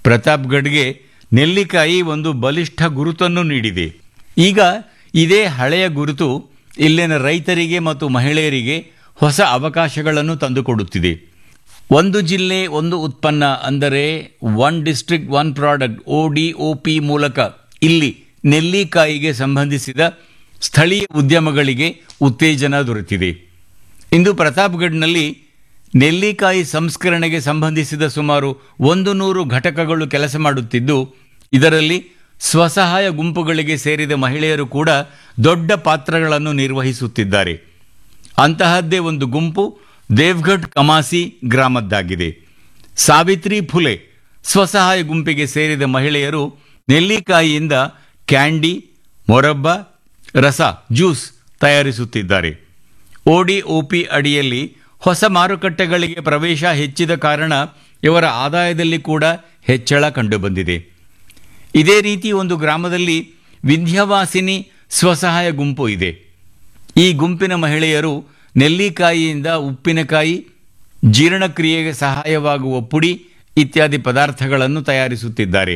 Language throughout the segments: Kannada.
ಪ್ರತಾಪ್ಗಢ್ಗೆ ನೆಲ್ಲಿಕಾಯಿ ಒಂದು ಬಲಿಷ್ಠ ಗುರುತನ್ನು ನೀಡಿದೆ ಈಗ ಇದೇ ಹಳೆಯ ಗುರುತು ಇಲ್ಲಿನ ರೈತರಿಗೆ ಮತ್ತು ಮಹಿಳೆಯರಿಗೆ ಹೊಸ ಅವಕಾಶಗಳನ್ನು ತಂದುಕೊಡುತ್ತಿದೆ ಒಂದು ಜಿಲ್ಲೆ ಒಂದು ಉತ್ಪನ್ನ ಅಂದರೆ one district one product O D O P ಮೂಲಕ ಇಲ್ಲಿ ನೆಲ್ಲಿಕಾಯಿಗೆ ಸಂಬಂಧಿಸಿದ ಸ್ಥಳೀಯ ಉದ್ಯಮಗಳಿಗೆ ಉತ್ತೇಜನ ದೊರೆತಿದೆ ಇಂದು ಪ್ರತಾಪ್ಗಢ್ನಲ್ಲಿ ನೆಲ್ಲಿಕಾಯಿ ಸಂಸ್ಕರಣೆಗೆ ಸಂಬಂಧಿಸಿದ ಸುಮಾರು ಒಂದು ನೂರು ಘಟಕಗಳು ಕೆಲಸ ಮಾಡುತ್ತಿದ್ದು ಇದರಲ್ಲಿ ಸ್ವಸಹಾಯ ಗುಂಪುಗಳಿಗೆ ಸೇರಿದ ಮಹಿಳೆಯರು ಕೂಡ ದೊಡ್ಡ ಪಾತ್ರಗಳನ್ನು ನಿರ್ವಹಿಸುತ್ತಿದ್ದಾರೆ ಅಂತಹದ್ದೇ ಒಂದು ಗುಂಪು ದೇವ್ಗಢ್ ಕಮಾಸಿ ಗ್ರಾಮದ್ದಾಗಿದೆ ಸಾವಿತ್ರಿ ಫುಲೆ ಸ್ವಸಹಾಯ ಗುಂಪಿಗೆ ಸೇರಿದ ಮಹಿಳೆಯರು ನೆಲ್ಲಿಕಾಯಿಯಿಂದ ಕ್ಯಾಂಡಿ ಮೊರಬ್ಬ ರಸ ಜ್ಯೂಸ್ ತಯಾರಿಸುತ್ತಿದ್ದಾರೆ ಒಡಿಒಪಿ ಅಡಿಯಲ್ಲಿ ಹೊಸ ಮಾರುಕಟ್ಟೆಗಳಿಗೆ ಪ್ರವೇಶ ಹೆಚ್ಚಿದ ಕಾರಣ ಇವರ ಆದಾಯದಲ್ಲಿ ಕೂಡ ಹೆಚ್ಚಳ ಕಂಡುಬಂದಿದೆ ಇದೇ ರೀತಿ ಒಂದು ಗ್ರಾಮದಲ್ಲಿ ವಿಂಧ್ಯವಾಸಿನಿ ಸ್ವಸಹಾಯ ಗುಂಪು ಇದೆ ಈ ಗುಂಪಿನ ಮಹಿಳೆಯರು ನೆಲ್ಲಿಕಾಯಿಯಿಂದ ಉಪ್ಪಿನಕಾಯಿ ಜೀರ್ಣಕ್ರಿಯೆಗೆ ಸಹಾಯವಾಗುವ ಪುಡಿ ಇತ್ಯಾದಿ ಪದಾರ್ಥಗಳನ್ನು ತಯಾರಿಸುತ್ತಿದ್ದಾರೆ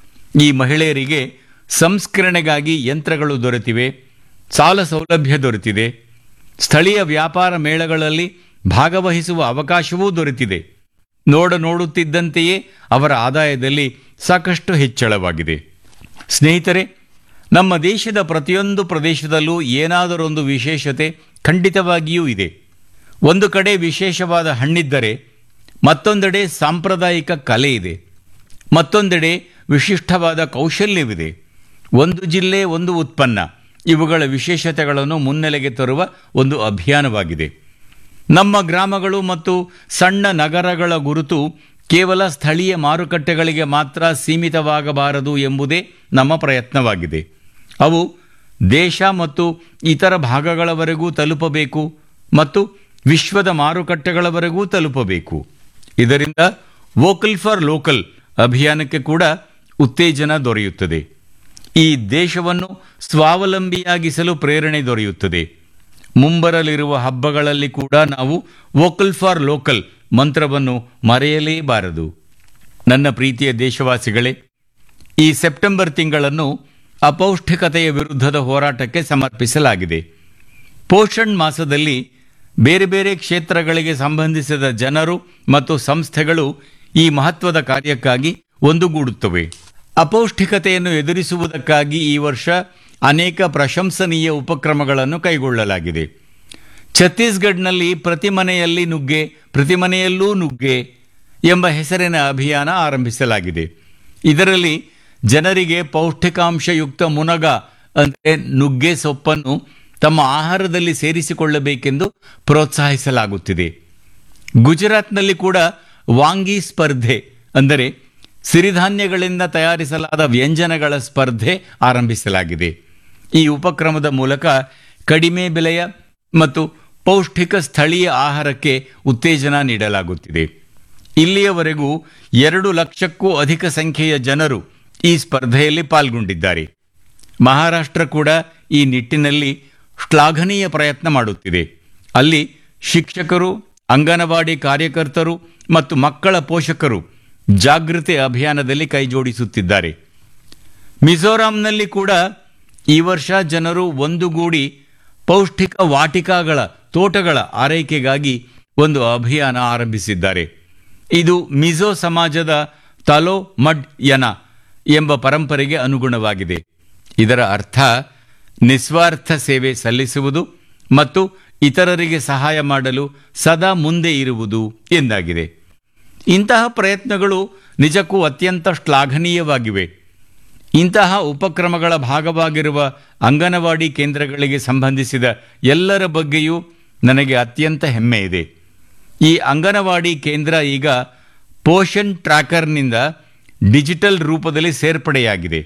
ಈ ಮಹಿಳೆಯರಿಗೆ ಸಂಸ್ಕರಣೆಗಾಗಿ ಯಂತ್ರಗಳು ದೊರೆತಿವೆ ಸಾಲ ಸೌಲಭ್ಯ ದೊರೆತಿದೆ ಸ್ಥಳೀಯ ವ್ಯಾಪಾರ ಮೇಳಗಳಲ್ಲಿ ಭಾಗವಹಿಸುವ ಅವಕಾಶವೂ ದೊರೆತಿದೆ ನೋಡ ನೋಡುತ್ತಿದ್ದಂತೆಯೇ ಅವರ ಆದಾಯದಲ್ಲಿ ಸಾಕಷ್ಟು ಹೆಚ್ಚಳವಾಗಿದೆ ಸ್ನೇಹಿತರೆ ನಮ್ಮ ದೇಶದ ಪ್ರತಿಯೊಂದು ಪ್ರದೇಶದಲ್ಲೂ ಏನಾದರೊಂದು ವಿಶೇಷತೆ ಖಂಡಿತವಾಗಿಯೂ ಇದೆ ಒಂದು ಕಡೆ ವಿಶೇಷವಾದ ಹಣ್ಣಿದ್ದರೆ ಮತ್ತೊಂದೆಡೆ ಸಾಂಪ್ರದಾಯಿಕ ಕಲೆ ಇದೆ ಮತ್ತೊಂದೆಡೆ ವಿಶಿಷ್ಟವಾದ ಕೌಶಲ್ಯವಿದೆ ಒಂದು ಜಿಲ್ಲೆ ಒಂದು ಉತ್ಪನ್ನ ಇವುಗಳ ವಿಶೇಷತೆಗಳನ್ನು ಮುನ್ನೆಲೆಗೆ ತರುವ ಒಂದು ಅಭಿಯಾನವಾಗಿದೆ ನಮ್ಮ ಗ್ರಾಮಗಳು ಮತ್ತು ಸಣ್ಣ ನಗರಗಳ ಗುರುತು ಕೇವಲ ಸ್ಥಳೀಯ ಮಾರುಕಟ್ಟೆಗಳಿಗೆ ಮಾತ್ರ ಸೀಮಿತವಾಗಬಾರದು ಎಂಬುದೇ ನಮ್ಮ ಪ್ರಯತ್ನವಾಗಿದೆ ಅವು ದೇಶ ಮತ್ತು ಇತರ ಭಾಗಗಳವರೆಗೂ ತಲುಪಬೇಕು ಮತ್ತು ವಿಶ್ವದ ಮಾರುಕಟ್ಟೆಗಳವರೆಗೂ ತಲುಪಬೇಕು ಇದರಿಂದ ವೋಕಲ್ ಫಾರ್ ಲೋಕಲ್ ಅಭಿಯಾನಕ್ಕೆ ಕೂಡ ಉತ್ತೇಜನ ದೊರೆಯುತ್ತದೆ ಈ ದೇಶವನ್ನು ಸ್ವಾವಲಂಬಿಯಾಗಿಸಲು ಪ್ರೇರಣೆ ದೊರೆಯುತ್ತದೆ ಮುಂಬರಲಿರುವ ಹಬ್ಬಗಳಲ್ಲಿ ಕೂಡ ನಾವು ವೋಕಲ್ ಫಾರ್ ಲೋಕಲ್ ಮಂತ್ರವನ್ನು ಮರೆಯಲೇಬಾರದು ನನ್ನ ಪ್ರೀತಿಯ ದೇಶವಾಸಿಗಳೇ ಈ ಸೆಪ್ಟೆಂಬರ್ ತಿಂಗಳನ್ನು ಅಪೌಷ್ಟಿಕತೆಯ ವಿರುದ್ಧದ ಹೋರಾಟಕ್ಕೆ ಸಮರ್ಪಿಸಲಾಗಿದೆ ಪೋಷಣ್ ಮಾಸದಲ್ಲಿ ಬೇರೆ ಬೇರೆ ಕ್ಷೇತ್ರಗಳಿಗೆ ಸಂಬಂಧಿಸಿದ ಜನರು ಮತ್ತು ಸಂಸ್ಥೆಗಳು ಈ ಮಹತ್ವದ ಕಾರ್ಯಕ್ಕಾಗಿ ಒಂದುಗೂಡುತ್ತವೆ ಅಪೌಷ್ಟಿಕತೆಯನ್ನು ಎದುರಿಸುವುದಕ್ಕಾಗಿ ಈ ವರ್ಷ ಅನೇಕ ಪ್ರಶಂಸನೀಯ ಉಪಕ್ರಮಗಳನ್ನು ಕೈಗೊಳ್ಳಲಾಗಿದೆ ಛತ್ತೀಸ್ಗಢ್ನಲ್ಲಿ ಪ್ರತಿ ಮನೆಯಲ್ಲಿ ನುಗ್ಗೆ ಪ್ರತಿ ಮನೆಯಲ್ಲೂ ನುಗ್ಗೆ ಎಂಬ ಹೆಸರಿನ ಅಭಿಯಾನ ಆರಂಭಿಸಲಾಗಿದೆ ಇದರಲ್ಲಿ ಜನರಿಗೆ ಪೌಷ್ಟಿಕಾಂಶಯುಕ್ತ ಮುನಗ ಅಂದರೆ ನುಗ್ಗೆ ಸೊಪ್ಪನ್ನು ತಮ್ಮ ಆಹಾರದಲ್ಲಿ ಸೇರಿಸಿಕೊಳ್ಳಬೇಕೆಂದು ಪ್ರೋತ್ಸಾಹಿಸಲಾಗುತ್ತಿದೆ ಗುಜರಾತ್ನಲ್ಲಿ ಕೂಡ ವಾಂಗಿ ಸ್ಪರ್ಧೆ ಅಂದರೆ ಸಿರಿಧಾನ್ಯಗಳಿಂದ ತಯಾರಿಸಲಾದ ವ್ಯಂಜನಗಳ ಸ್ಪರ್ಧೆ ಆರಂಭಿಸಲಾಗಿದೆ ಈ ಉಪಕ್ರಮದ ಮೂಲಕ ಕಡಿಮೆ ಬೆಲೆಯ ಮತ್ತು ಪೌಷ್ಟಿಕ ಸ್ಥಳೀಯ ಆಹಾರಕ್ಕೆ ಉತ್ತೇಜನ ನೀಡಲಾಗುತ್ತಿದೆ ಇಲ್ಲಿಯವರೆಗೂ ಎರಡು ಲಕ್ಷಕ್ಕೂ ಅಧಿಕ ಸಂಖ್ಯೆಯ ಜನರು ಈ ಸ್ಪರ್ಧೆಯಲ್ಲಿ ಪಾಲ್ಗೊಂಡಿದ್ದಾರೆ ಮಹಾರಾಷ್ಟ್ರ ಕೂಡ ಈ ನಿಟ್ಟಿನಲ್ಲಿ ಶ್ಲಾಘನೀಯ ಪ್ರಯತ್ನ ಮಾಡುತ್ತಿದೆ ಅಲ್ಲಿ ಶಿಕ್ಷಕರು ಅಂಗನವಾಡಿ ಕಾರ್ಯಕರ್ತರು ಮತ್ತು ಮಕ್ಕಳ ಪೋಷಕರು ಜಾಗೃತಿ ಅಭಿಯಾನದಲ್ಲಿ ಕೈಜೋಡಿಸುತ್ತಿದ್ದಾರೆ ಮಿಜೋರಾಂನಲ್ಲಿ ಕೂಡ ಈ ವರ್ಷ ಜನರು ಒಂದುಗೂಡಿ ಪೌಷ್ಟಿಕ ವಾಟಿಕಾಗಳ ತೋಟಗಳ ಆರೈಕೆಗಾಗಿ ಒಂದು ಅಭಿಯಾನ ಆರಂಭಿಸಿದ್ದಾರೆ ಇದು ಮಿಜೋ ಸಮಾಜದ ತಲೋ ಮಡ್ ಯನ ಎಂಬ ಪರಂಪರೆಗೆ ಅನುಗುಣವಾಗಿದೆ ಇದರ ಅರ್ಥ ನಿಸ್ವಾರ್ಥ ಸೇವೆ ಸಲ್ಲಿಸುವುದು ಮತ್ತು ಇತರರಿಗೆ ಸಹಾಯ ಮಾಡಲು ಸದಾ ಮುಂದೆ ಇರುವುದು ಎಂದಾಗಿದೆ ಇಂತಹ ಪ್ರಯತ್ನಗಳು ನಿಜಕ್ಕೂ ಅತ್ಯಂತ ಶ್ಲಾಘನೀಯವಾಗಿವೆ ಇಂತಹ ಉಪಕ್ರಮಗಳ ಭಾಗವಾಗಿರುವ ಅಂಗನವಾಡಿ ಕೇಂದ್ರಗಳಿಗೆ ಸಂಬಂಧಿಸಿದ ಎಲ್ಲರ ಬಗ್ಗೆಯೂ ನನಗೆ ಅತ್ಯಂತ ಹೆಮ್ಮೆ ಇದೆ ಈ ಅಂಗನವಾಡಿ ಕೇಂದ್ರ ಈಗ ಪೋಷನ್ ಟ್ರ್ಯಾಕರ್ನಿಂದ ಡಿಜಿಟಲ್ ರೂಪದಲ್ಲಿ ಸೇರ್ಪಡೆಯಾಗಿದೆ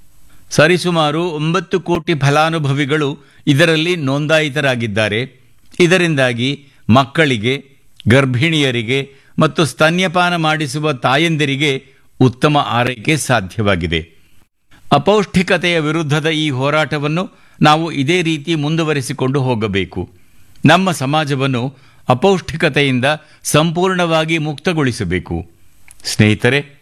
ಸರಿಸುಮಾರು ಒಂಬತ್ತು ಕೋಟಿ ಫಲಾನುಭವಿಗಳು ಇದರಲ್ಲಿ ನೋಂದಾಯಿತರಾಗಿದ್ದಾರೆ ಇದರಿಂದಾಗಿ ಮಕ್ಕಳಿಗೆ ಗರ್ಭಿಣಿಯರಿಗೆ ಮತ್ತು ಸ್ತನ್ಯಪಾನ ಮಾಡಿಸುವ ತಾಯಂದಿರಿಗೆ ಉತ್ತಮ ಆರೈಕೆ ಸಾಧ್ಯವಾಗಿದೆ ಅಪೌಷ್ಟಿಕತೆಯ ವಿರುದ್ಧದ ಈ ಹೋರಾಟವನ್ನು ನಾವು ಇದೇ ರೀತಿ ಮುಂದುವರಿಸಿಕೊಂಡು ಹೋಗಬೇಕು ನಮ್ಮ ಸಮಾಜವನ್ನು ಅಪೌಷ್ಟಿಕತೆಯಿಂದ ಸಂಪೂರ್ಣವಾಗಿ ಮುಕ್ತಗೊಳಿಸಬೇಕು ಸ್ನೇಹಿತರೆ